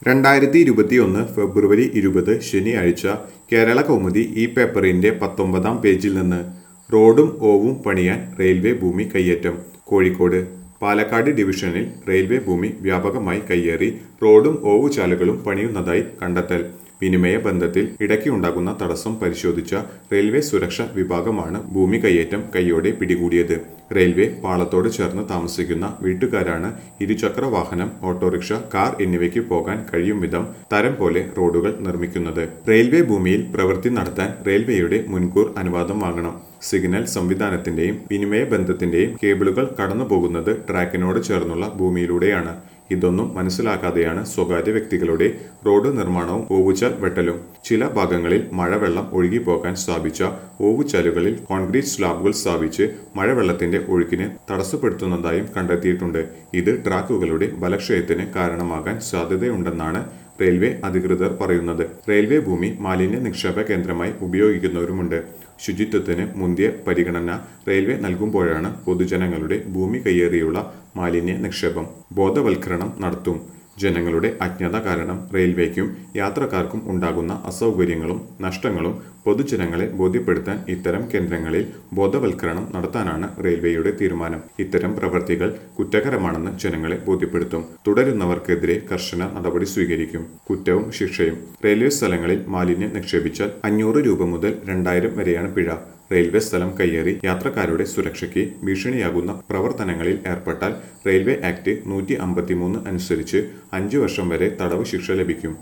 രണ്ടായിരത്തി ഇരുപത്തിയൊന്ന് ഫെബ്രുവരി ഇരുപത് ശനിയാഴ്ച കേരള കൗമുദി ഈ പേപ്പറിന്റെ പത്തൊമ്പതാം പേജിൽ നിന്ന് റോഡും ഓവും പണിയാൻ റെയിൽവേ ഭൂമി കയ്യേറ്റം കോഴിക്കോട് പാലക്കാട് ഡിവിഷനിൽ റെയിൽവേ ഭൂമി വ്യാപകമായി കയ്യേറി റോഡും ഓവുചാലുകളും പണിയുന്നതായി കണ്ടെത്തൽ വിനിമയ ബന്ധത്തിൽ ഇടയ്ക്ക് ഉണ്ടാകുന്ന തടസ്സം പരിശോധിച്ച റെയിൽവേ സുരക്ഷാ വിഭാഗമാണ് ഭൂമി കയ്യേറ്റം കൈയോടെ പിടികൂടിയത് റെയിൽവേ പാളത്തോട് ചേർന്ന് താമസിക്കുന്ന വീട്ടുകാരാണ് ഇരുചക്ര വാഹനം ഓട്ടോറിക്ഷ കാർ എന്നിവയ്ക്ക് പോകാൻ കഴിയും വിധം തരം പോലെ റോഡുകൾ നിർമ്മിക്കുന്നത് റെയിൽവേ ഭൂമിയിൽ പ്രവൃത്തി നടത്താൻ റെയിൽവേയുടെ മുൻകൂർ അനുവാദം വാങ്ങണം സിഗ്നൽ സംവിധാനത്തിന്റെയും വിനിമയ ബന്ധത്തിന്റെയും കേബിളുകൾ കടന്നു പോകുന്നത് ട്രാക്കിനോട് ചേർന്നുള്ള ഭൂമിയിലൂടെയാണ് ഇതൊന്നും മനസ്സിലാക്കാതെയാണ് സ്വകാര്യ വ്യക്തികളുടെ റോഡ് നിർമ്മാണവും ഓവുചാൽ വെട്ടലും ചില ഭാഗങ്ങളിൽ മഴവെള്ളം ഒഴുകിപ്പോകാൻ സ്ഥാപിച്ച ഓവുചാലുകളിൽ കോൺക്രീറ്റ് സ്ലാബുകൾ സ്ഥാപിച്ച് മഴവെള്ളത്തിന്റെ ഒഴുക്കിനെ തടസ്സപ്പെടുത്തുന്നതായും കണ്ടെത്തിയിട്ടുണ്ട് ഇത് ട്രാക്കുകളുടെ ബലക്ഷയത്തിന് കാരണമാകാൻ സാധ്യതയുണ്ടെന്നാണ് റെയിൽവേ അധികൃതർ പറയുന്നത് റെയിൽവേ ഭൂമി മാലിന്യ നിക്ഷേപ കേന്ദ്രമായി ഉപയോഗിക്കുന്നവരുമുണ്ട് ശുചിത്വത്തിന് മുന്തിയ പരിഗണന റെയിൽവേ നൽകുമ്പോഴാണ് പൊതുജനങ്ങളുടെ ഭൂമി കയ്യേറിയുള്ള മാലിന്യ നിക്ഷേപം ബോധവൽക്കരണം നടത്തും ജനങ്ങളുടെ അജ്ഞത കാരണം റെയിൽവേക്കും യാത്രക്കാർക്കും ഉണ്ടാകുന്ന അസൗകര്യങ്ങളും നഷ്ടങ്ങളും പൊതുജനങ്ങളെ ബോധ്യപ്പെടുത്താൻ ഇത്തരം കേന്ദ്രങ്ങളിൽ ബോധവൽക്കരണം നടത്താനാണ് റെയിൽവേയുടെ തീരുമാനം ഇത്തരം പ്രവൃത്തികൾ കുറ്റകരമാണെന്ന് ജനങ്ങളെ ബോധ്യപ്പെടുത്തും തുടരുന്നവർക്കെതിരെ കർശന നടപടി സ്വീകരിക്കും കുറ്റവും ശിക്ഷയും റെയിൽവേ സ്ഥലങ്ങളിൽ മാലിന്യം നിക്ഷേപിച്ചാൽ അഞ്ഞൂറ് രൂപ മുതൽ രണ്ടായിരം വരെയാണ് പിഴ റെയിൽവേ സ്ഥലം കയ്യേറി യാത്രക്കാരുടെ സുരക്ഷയ്ക്ക് ഭീഷണിയാകുന്ന പ്രവർത്തനങ്ങളിൽ ഏർപ്പെട്ടാൽ റെയിൽവേ ആക്ട് നൂറ്റി അമ്പത്തിമൂന്ന് അനുസരിച്ച് അഞ്ചു വർഷം വരെ തടവ് ശിക്ഷ ലഭിക്കും